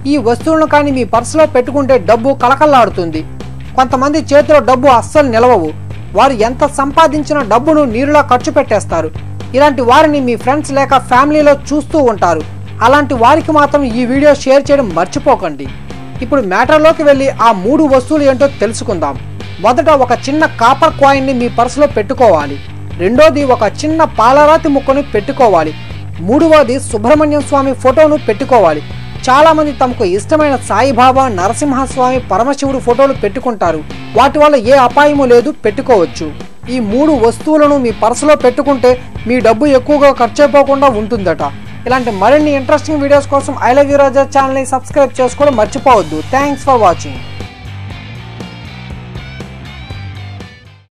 ఈ వస్తువులను కానీ మీ పర్సులో పెట్టుకుంటే డబ్బు కలకల్లాడుతుంది కొంతమంది చేతిలో డబ్బు అస్సలు నిలవవు వారు ఎంత సంపాదించిన డబ్బును నీరులా ఖర్చు పెట్టేస్తారు ఇలాంటి వారిని మీ ఫ్రెండ్స్ లేక ఫ్యామిలీలో చూస్తూ ఉంటారు అలాంటి వారికి మాత్రం ఈ వీడియో షేర్ చేయడం మర్చిపోకండి ఇప్పుడు మ్యాటర్లోకి వెళ్ళి ఆ మూడు వస్తువులు ఏంటో తెలుసుకుందాం మొదట ఒక చిన్న కాపర్ కాయిన్ని మీ పర్సులో పెట్టుకోవాలి రెండోది ఒక చిన్న పాలరాతి ముక్కను పెట్టుకోవాలి మూడవది సుబ్రహ్మణ్యం స్వామి ఫోటోను పెట్టుకోవాలి చాలా మంది తమకు ఇష్టమైన సాయిబాబా నరసింహస్వామి పరమశివుడు ఫోటోలు పెట్టుకుంటారు వాటి వల్ల ఏ అపాయము లేదు పెట్టుకోవచ్చు ఈ మూడు వస్తువులను మీ పర్సులో పెట్టుకుంటే మీ డబ్బు ఎక్కువగా ఖర్చు అయిపోకుండా ఉంటుందట ఇలాంటి మరిన్ని ఇంట్రెస్టింగ్ వీడియోస్ కోసం ఐ లవ్ యూ రాజా ఛానల్ని సబ్స్క్రైబ్ చేసుకోవడం మర్చిపోవద్దు థ్యాంక్స్ ఫర్ వాచింగ్